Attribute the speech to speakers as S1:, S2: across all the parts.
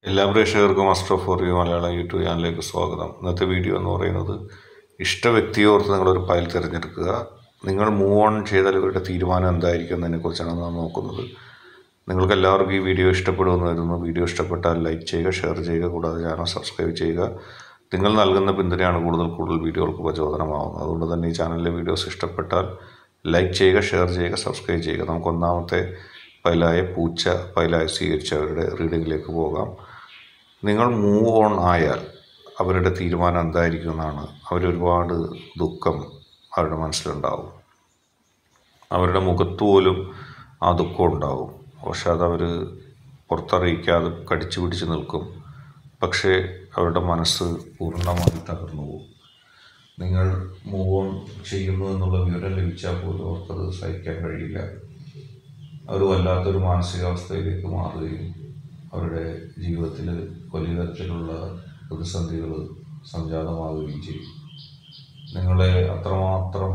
S1: എല്ലാ പ്രേക്ഷകർക്കും astro for you Malayalam YouTube ചാനലിലേക്ക് സ്വാഗതം ഇന്നത്തെ വീഡിയോ എന്ന് പറയുന്നത് ഇഷ്ട വ്യക്തിയെ ഓർത്ത് നിങ്ങളൊരു ഫയൽ തിരഞ്ഞെടുക്കുക നിങ്ങൾ മൂവ് ഓൺ ചെയ്താൽ ഇവരുടെ തീരുമാനം എന്തായിരിക്കും എന്നതിനെക്കുറിച്ചാണ് നാം നോക്കുന്നത് നിങ്ങൾക്ക് എല്ലാവർക്കും ഈ വീഡിയോ ഇഷ്ടപ്പെടുമെന്ന് വരുന്നു വീഡിയോ ഇഷ്ടപ്പെട്ടാൽ ലൈക്ക് ചെയ്യുക ഷെയർ ചെയ്യുക കൂടാതെ ചാനൽ സബ്സ്ക്രൈബ് ചെയ്യുക നിങ്ങൾ നൽകുന്ന പിന്തുണയാണ് കൂടുതൽ കൂടുതൽ വീഡിയോകൾക്ക് പ്രചോദനമാവുന്നത് അതുകൊണ്ട് തന്നെ ഈ ചാനലിലെ വീഡിയോസ് ഇഷ്ടപ്പെട്ടാൽ ലൈക്ക് ചെയ്യുക ഷെയർ ചെയ്യുക സബ്സ്ക്രൈബ് ചെയ്യുക നമുക്ക് ഒന്നാമത്തെ ഫയലായ പൂച്ച ഫയലായി സ്വീകരിച്ചവരുടെ റീഡിങ്ങിലേക്ക് പോകാം നിങ്ങൾ മൂവ് ഓൺ ആയാൽ അവരുടെ തീരുമാനം എന്തായിരിക്കും എന്നാണ് അവരൊരുപാട് ദുഃഖം അവരുടെ മനസ്സിലുണ്ടാവും അവരുടെ മുഖത്ത് പോലും ആ ദുഃഖം ഉണ്ടാവും പക്ഷെ അതവർ പുറത്തറിയിക്കാതെ കടിച്ചു പിടിച്ച് നിൽക്കും പക്ഷേ അവരുടെ മനസ്സ് പൂർണ്ണമായി തകർന്നു പോകും നിങ്ങൾ മൂവ് ഓൺ ചെയ്യുന്നു എന്നുള്ള വിവരം ലഭിച്ചാൽ പോലും അവർക്കത് സഹിക്കാൻ കഴിയില്ല അവർ വല്ലാത്തൊരു മാനസികാവസ്ഥയിലേക്ക് മാറുകയും അവരുടെ ജീവിതത്തിൽ വലിയ തരത്തിലുള്ള പ്രതിസന്ധികൾ സംജാതമാവുകയും ചെയ്യും നിങ്ങളെ അത്രമാത്രം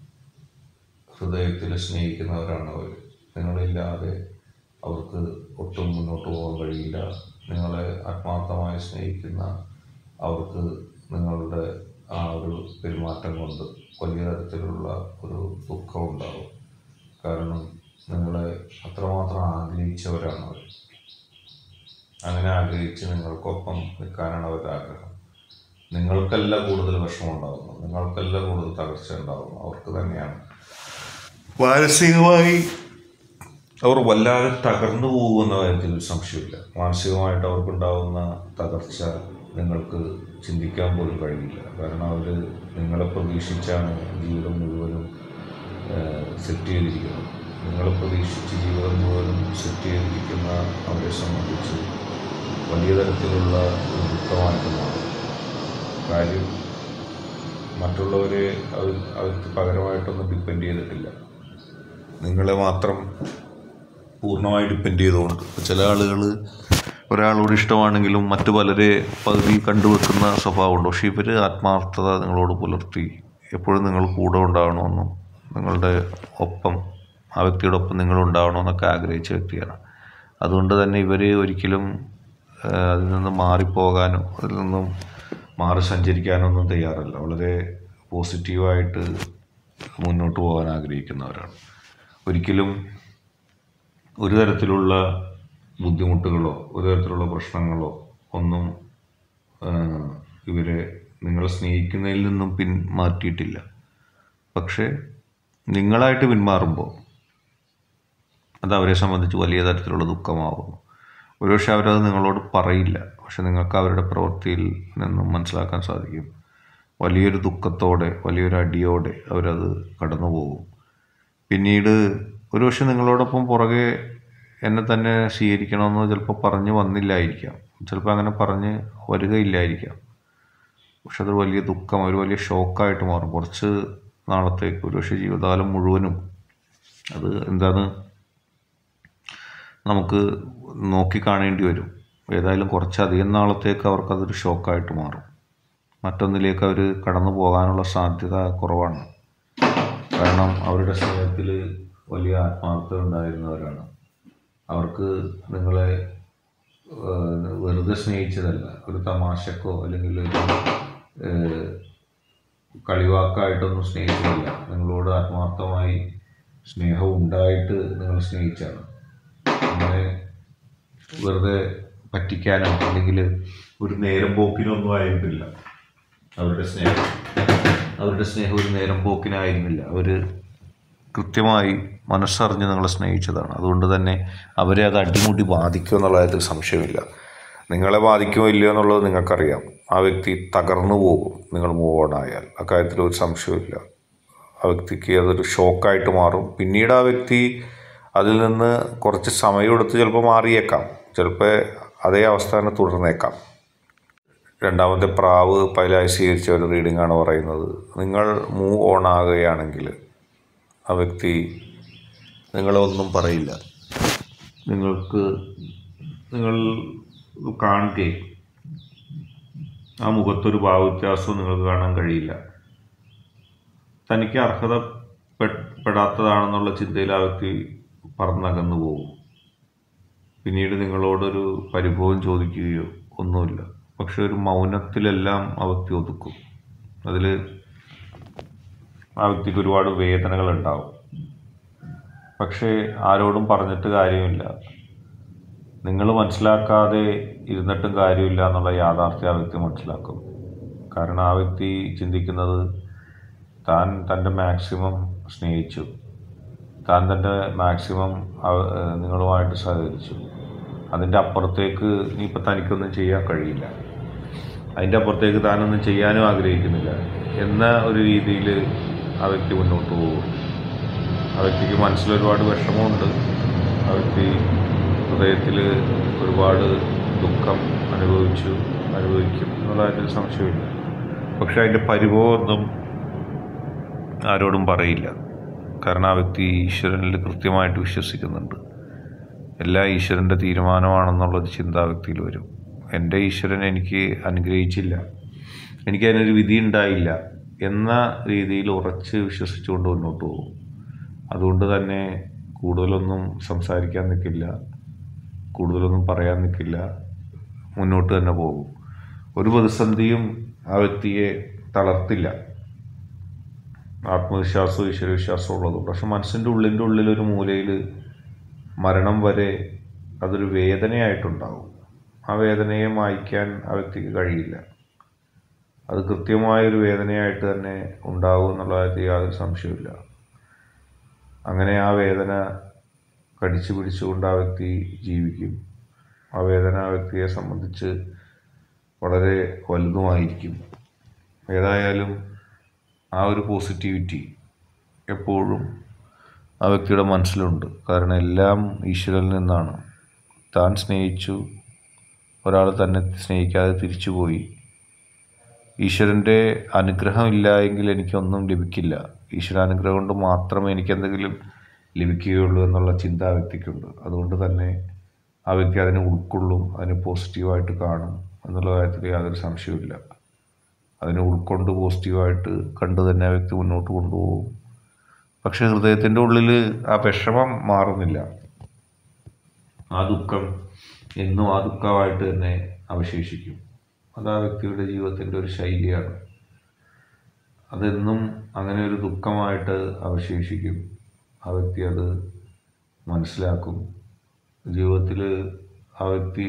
S1: ഹൃദയത്തിൽ സ്നേഹിക്കുന്നവരാണ് അവർ നിങ്ങളില്ലാതെ അവർക്ക് ഒട്ടും മുന്നോട്ട് പോകാൻ കഴിയില്ല നിങ്ങളെ ആത്മാർത്ഥമായി സ്നേഹിക്കുന്ന അവർക്ക് നിങ്ങളുടെ ആ ഒരു പെരുമാറ്റം കൊണ്ട് വലിയ തരത്തിലുള്ള ഒരു ദുഃഖം ഉണ്ടാവും കാരണം നിങ്ങളെ അത്രമാത്രം ആഗ്രഹിച്ചവരാണ് അവർ അങ്ങനെ ആഗ്രഹിച്ച് നിങ്ങൾക്കൊപ്പം നിൽക്കാനാണ് അവരുടെ ആഗ്രഹം നിങ്ങൾക്കല്ല കൂടുതൽ വിഷമം ഉണ്ടാകുന്നത് നിങ്ങൾക്കല്ല കൂടുതൽ തകർച്ച ഉണ്ടാകുന്നത് അവർക്ക് തന്നെയാണ് മാനസികമായി അവർ വല്ലാതെ തകർന്നു പോകുന്ന കാര്യത്തിൽ ഒരു സംശയമില്ല മാനസികമായിട്ട് അവർക്കുണ്ടാകുന്ന തകർച്ച നിങ്ങൾക്ക് ചിന്തിക്കാൻ പോലും കഴിയില്ല കാരണം അവർ നിങ്ങളെ പ്രതീക്ഷിച്ചാണ് ജീവിതം മുഴുവനും സെറ്റ് ചെയ്തിരിക്കുന്നത് നിങ്ങളെ പ്രതീക്ഷിച്ച് ജീവിതം മുഴുവനും സെറ്റ് ചെയ്തിരിക്കുന്ന അവരെ സംബന്ധിച്ച് വലിയ തരത്തിലുള്ള ഒരു ദുഃഖമായിട്ട് മാറും കാര്യം മറ്റുള്ളവരെ അവർ അവർക്ക് പകരമായിട്ടൊന്നും ഡിപ്പെൻഡ് ചെയ്തിട്ടില്ല നിങ്ങളെ മാത്രം പൂർണ്ണമായി ഡിപ്പെൻഡ് ചെയ്തുകൊണ്ട് ചില ആളുകൾ ഒരാളോട് ഇഷ്ടമാണെങ്കിലും മറ്റു പലരെ പകുതി കണ്ടുവെക്കുന്ന സ്വഭാവമുണ്ട് പക്ഷേ ഇവർ ആത്മാർത്ഥത നിങ്ങളോട് പുലർത്തി എപ്പോഴും നിങ്ങൾ കൂടെ ഉണ്ടാവണമെന്നും നിങ്ങളുടെ ഒപ്പം ആ വ്യക്തിയുടെ ഒപ്പം നിങ്ങൾ ഉണ്ടാവണമെന്നൊക്കെ ആഗ്രഹിച്ച വ്യക്തിയാണ് അതുകൊണ്ട് തന്നെ ഇവർ ഒരിക്കലും അതിൽ നിന്ന് മാറിപ്പോകാനോ അതിൽ നിന്നും മാറി സഞ്ചരിക്കാനോ ഒന്നും തയ്യാറല്ല വളരെ പോസിറ്റീവായിട്ട് മുന്നോട്ട് പോകാൻ ആഗ്രഹിക്കുന്നവരാണ് ഒരിക്കലും ഒരു തരത്തിലുള്ള ബുദ്ധിമുട്ടുകളോ ഒരു തരത്തിലുള്ള പ്രശ്നങ്ങളോ ഒന്നും ഇവരെ നിങ്ങളെ സ്നേഹിക്കുന്നതിൽ നിന്നും പിന്മാറ്റിയിട്ടില്ല പക്ഷേ നിങ്ങളായിട്ട് പിന്മാറുമ്പോൾ അത് അവരെ സംബന്ധിച്ച് വലിയ തരത്തിലുള്ള ദുഃഖമാവുന്നു ഒരുപക്ഷെ അവരത് നിങ്ങളോട് പറയില്ല പക്ഷെ നിങ്ങൾക്ക് അവരുടെ പ്രവൃത്തിയിൽ നിന്നും മനസ്സിലാക്കാൻ സാധിക്കും വലിയൊരു ദുഃഖത്തോടെ വലിയൊരു അടിയോടെ അവരത് കടന്നു പോകും പിന്നീട് ഒരുപക്ഷെ നിങ്ങളോടൊപ്പം പുറകെ എന്നെ തന്നെ സ്വീകരിക്കണമെന്ന് ചിലപ്പോൾ പറഞ്ഞു വന്നില്ലായിരിക്കാം ചിലപ്പോൾ അങ്ങനെ പറഞ്ഞ് വരികയില്ലായിരിക്കാം പക്ഷെ അതൊരു വലിയ ദുഃഖം ഒരു വലിയ ഷോക്കായിട്ട് മാറും കുറച്ച് നാളത്തേക്ക് ഒരുപക്ഷെ ജീവിതകാലം മുഴുവനും അത് എന്താണ് നമുക്ക് നോക്കി കാണേണ്ടി വരും ഏതായാലും കുറച്ചധികം നാളത്തേക്ക് അവർക്കതൊരു ഷോക്കായിട്ട് മാറും മറ്റൊന്നിലേക്ക് അവർ കടന്നു പോകാനുള്ള സാധ്യത കുറവാണ് കാരണം അവരുടെ സ്നേഹത്തിൽ വലിയ ആത്മാർത്ഥത ഉണ്ടായിരുന്നവരാണ് അവർക്ക് നിങ്ങളെ വെറുതെ സ്നേഹിച്ചതല്ല ഒരു തമാശക്കോ അല്ലെങ്കിൽ ഒരു കളിവാക്കായിട്ടൊന്നും സ്നേഹിച്ചതല്ല നിങ്ങളോട് ആത്മാർത്ഥമായി സ്നേഹം ഉണ്ടായിട്ട് നിങ്ങൾ സ്നേഹിച്ചാണ് അങ്ങനെ വെറുതെ പറ്റിക്കാനോ അല്ലെങ്കിൽ ഒരു നേരം പോക്കിനൊന്നും ആയിരുന്നില്ല അവരുടെ സ്നേഹം അവരുടെ സ്നേഹം ഒരു നേരം പോക്കിനായിരുന്നില്ല അവർ കൃത്യമായി മനസ്സറിഞ്ഞ് നിങ്ങളെ സ്നേഹിച്ചതാണ് അതുകൊണ്ട് തന്നെ അവരെ അത് അടിമുടി ബാധിക്കും എന്നുള്ള കാര്യത്തിൽ സംശയമില്ല നിങ്ങളെ ബാധിക്കുമോ ഇല്ലയോ എന്നുള്ളത് നിങ്ങൾക്കറിയാം ആ വ്യക്തി തകർന്നു പോകും നിങ്ങൾ മൂവ് ഓൺ ആയാൽ അക്കാര്യത്തിൽ ഒരു സംശയമില്ല ആ വ്യക്തിക്ക് അതൊരു ഷോക്കായിട്ട് മാറും പിന്നീട് ആ വ്യക്തി അതിൽ നിന്ന് കുറച്ച് സമയമെടുത്ത് ചിലപ്പോൾ മാറിയേക്കാം ചിലപ്പോൾ അതേ അവസ്ഥ തന്നെ തുടർന്നേക്കാം രണ്ടാമത്തെ പ്രാവ് പൈലായി സ്വീകരിച്ച ഒരു റീഡിംഗ് ആണ് പറയുന്നത് നിങ്ങൾ മൂവ് ഓൺ ആകുകയാണെങ്കിൽ ആ വ്യക്തി നിങ്ങളെ ഒന്നും പറയില്ല നിങ്ങൾക്ക് നിങ്ങൾ കാണുകയും ആ മുഖത്തൊരു ഭാവവ്യത്യാസവും നിങ്ങൾക്ക് കാണാൻ കഴിയില്ല തനിക്ക് അർഹത പെടാത്തതാണെന്നുള്ള ചിന്തയിൽ ആ വ്യക്തി പറന്നകന്നു പോകും പിന്നീട് നിങ്ങളോടൊരു പരിഭവം ചോദിക്കുകയോ ഒന്നുമില്ല പക്ഷെ ഒരു മൗനത്തിലെല്ലാം ആ വ്യക്തി ഒതുക്കും അതിൽ ആ വ്യക്തിക്ക് ഒരുപാട് വേദനകൾ ഉണ്ടാവും പക്ഷേ ആരോടും പറഞ്ഞിട്ട് കാര്യമില്ല നിങ്ങൾ മനസ്സിലാക്കാതെ ഇരുന്നിട്ടും കാര്യമില്ല എന്നുള്ള യാഥാർത്ഥ്യം ആ വ്യക്തി മനസ്സിലാക്കും കാരണം ആ വ്യക്തി ചിന്തിക്കുന്നത് താൻ തൻ്റെ മാക്സിമം സ്നേഹിച്ചു താൻ തൻ്റെ മാക്സിമം അവ- ഏഹ് നിങ്ങളുമായിട്ട് സഹകരിച്ചു അതിൻ്റെ അപ്പുറത്തേക്ക് ഇനിയിപ്പോൾ തനിക്കൊന്നും ചെയ്യാൻ കഴിയില്ല അതിൻ്റെ അപ്പുറത്തേക്ക് താനൊന്നും ചെയ്യാനും ആഗ്രഹിക്കുന്നില്ല എന്ന ഒരു രീതിയിൽ ആ വ്യക്തി മുന്നോട്ട് പോകും ആ വ്യക്തിക്ക് മനസ്സിൽ ഒരുപാട് വിഷമമുണ്ട് ആ വ്യക്തി ഹൃദയത്തിൽ ഒരുപാട് ദുഃഖം അനുഭവിച്ചു അനുഭവിക്കും എന്നുള്ള കാര്യത്തിൽ സംശയമില്ല പക്ഷെ അതിൻ്റെ പരിഭവമൊന്നും ആരോടും പറയില്ല കാരണം ആ വ്യക്തി ഈശ്വരനിൽ കൃത്യമായിട്ട് വിശ്വസിക്കുന്നുണ്ട് എല്ലാ ഈശ്വരൻ്റെ തീരുമാനമാണെന്നുള്ളൊരു ചിന്ത ആ വ്യക്തിയിൽ വരും എൻ്റെ ഈശ്വരൻ എനിക്ക് അനുഗ്രഹിച്ചില്ല എനിക്കതിനൊരു വിധി ഉണ്ടായില്ല എന്ന രീതിയിൽ ഉറച്ച് വിശ്വസിച്ചുകൊണ്ട് മുന്നോട്ട് പോകും അതുകൊണ്ട് തന്നെ കൂടുതലൊന്നും സംസാരിക്കാൻ നിൽക്കില്ല കൂടുതലൊന്നും പറയാൻ നിൽക്കില്ല മുന്നോട്ട് തന്നെ പോകും ഒരു പ്രതിസന്ധിയും ആ വ്യക്തിയെ തളർത്തില്ല ആത്മവിശ്വാസവും ഈശ്വരവിശ്വാസവും ഉള്ളത് പക്ഷെ മനസ്സിൻ്റെ ഉള്ളിൻ്റെ ഉള്ളിലൊരു മൂലയിൽ മരണം വരെ അതൊരു വേദനയായിട്ടുണ്ടാവും ആ വേദനയെ മായ്ക്കാൻ ആ വ്യക്തിക്ക് കഴിയില്ല അത് കൃത്യമായൊരു വേദനയായിട്ട് തന്നെ ഉണ്ടാവും എന്നുള്ള കാര്യത്തിൽ യാതൊരു സംശയമില്ല അങ്ങനെ ആ വേദന കടിച്ചു പിടിച്ചുകൊണ്ട് ആ വ്യക്തി ജീവിക്കും ആ വേദന ആ വ്യക്തിയെ സംബന്ധിച്ച് വളരെ വലുതുമായിരിക്കും ഏതായാലും ആ ഒരു പോസിറ്റിവിറ്റി എപ്പോഴും ആ വ്യക്തിയുടെ മനസ്സിലുണ്ട് കാരണം എല്ലാം ഈശ്വരനിൽ നിന്നാണ് താൻ സ്നേഹിച്ചു ഒരാൾ തന്നെ സ്നേഹിക്കാതെ തിരിച്ചുപോയി ഈശ്വരൻ്റെ അനുഗ്രഹം ഇല്ല എങ്കിൽ എനിക്കൊന്നും ലഭിക്കില്ല ഈശ്വരാനുഗ്രഹം കൊണ്ട് മാത്രമേ എനിക്ക് എന്തെങ്കിലും ലഭിക്കുകയുള്ളൂ എന്നുള്ള ചിന്ത ആ വ്യക്തിക്കുണ്ട് അതുകൊണ്ട് തന്നെ ആ വ്യക്തി അതിനെ ഉൾക്കൊള്ളും അതിനെ പോസിറ്റീവായിട്ട് കാണും എന്നുള്ള കാര്യത്തിൽ യാതൊരു സംശയവുമില്ല അതിനെ ഉൾക്കൊണ്ട് പോസിറ്റീവായിട്ട് കണ്ട് തന്നെ ആ വ്യക്തി മുന്നോട്ട് കൊണ്ടുപോകും പക്ഷെ ഹൃദയത്തിൻ്റെ ഉള്ളിൽ ആ വിഷമം മാറുന്നില്ല ആ ദുഃഖം എന്നും ആ ദുഃഖമായിട്ട് തന്നെ അവശേഷിക്കും അത് ആ വ്യക്തിയുടെ ജീവിതത്തിൻ്റെ ഒരു ശൈലിയാണ് അതെന്നും അങ്ങനെ ഒരു ദുഃഖമായിട്ട് അവശേഷിക്കും ആ വ്യക്തി അത് മനസ്സിലാക്കും ജീവിതത്തിൽ ആ വ്യക്തി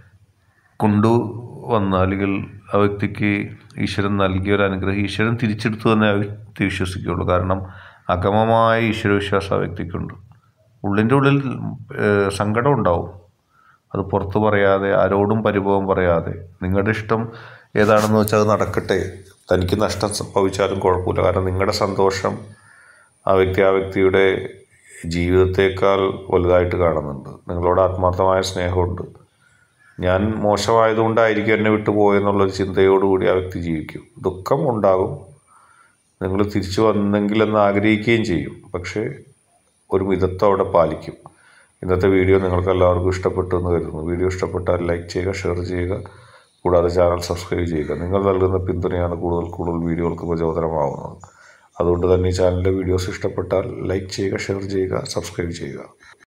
S1: കൊണ്ടുവന്ന അല്ലെങ്കിൽ ആ വ്യക്തിക്ക് ഈശ്വരൻ നൽകിയ ഒരു അനുഗ്രഹം ഈശ്വരൻ തിരിച്ചെടുത്തു തന്നെ ആ വ്യക്തി വിശ്വസിക്കുകയുള്ളൂ കാരണം അഗമമായ ഈശ്വരവിശ്വാസം ആ വ്യക്തിക്കുണ്ട് ഉള്ളിൻ്റെ ഉള്ളിൽ ഏഹ്, സങ്കടം ഉണ്ടാവും അത് പുറത്ത് പറയാതെ ആരോടും പരിഭവം പറയാതെ നിങ്ങളുടെ ഇഷ്ടം ഏതാണെന്ന് വെച്ചാൽ അത് നടക്കട്ടെ തനിക്ക് നഷ്ടം സംഭവിച്ചാലും കുഴപ്പമില്ല കാരണം നിങ്ങളുടെ സന്തോഷം ആ വ്യക്തി ആ വ്യക്തിയുടെ ജീവിതത്തേക്കാൾ വലുതായിട്ട് കാണുന്നുണ്ട് നിങ്ങളോട് ആത്മാർത്ഥമായ സ്നേഹമുണ്ട് ഞാൻ മോശമായതുകൊണ്ടായിരിക്കും എന്നെ വിട്ടു പോയെന്നുള്ളൊരു ചിന്തയോടുകൂടി ആ വ്യക്തി ജീവിക്കും ദുഃഖം ഉണ്ടാകും നിങ്ങൾ തിരിച്ചു വന്നെങ്കിലെന്ന് ആഗ്രഹിക്കുകയും ചെയ്യും പക്ഷേ ഒരു മിതത്വം അവിടെ പാലിക്കും ഇന്നത്തെ വീഡിയോ നിങ്ങൾക്ക് എല്ലാവർക്കും ഇഷ്ടപ്പെട്ടു എന്ന് കരുതുന്നു വീഡിയോ ഇഷ്ടപ്പെട്ടാൽ ലൈക്ക് ചെയ്യുക ഷെയർ ചെയ്യുക കൂടാതെ ചാനൽ സബ്സ്ക്രൈബ് ചെയ്യുക നിങ്ങൾ നൽകുന്ന പിന്തുണയാണ് കൂടുതൽ കൂടുതൽ വീഡിയോകൾക്ക് പ്രചോദനമാവുന്നത് അതുകൊണ്ട് തന്നെ ഈ ചാനലിലെ വീഡിയോസ് ഇഷ്ടപ്പെട്ടാൽ ലൈക്ക് ചെയ്യുക ഷെയർ ചെയ്യുക സബ്സ്ക്രൈബ് ചെയ്യുക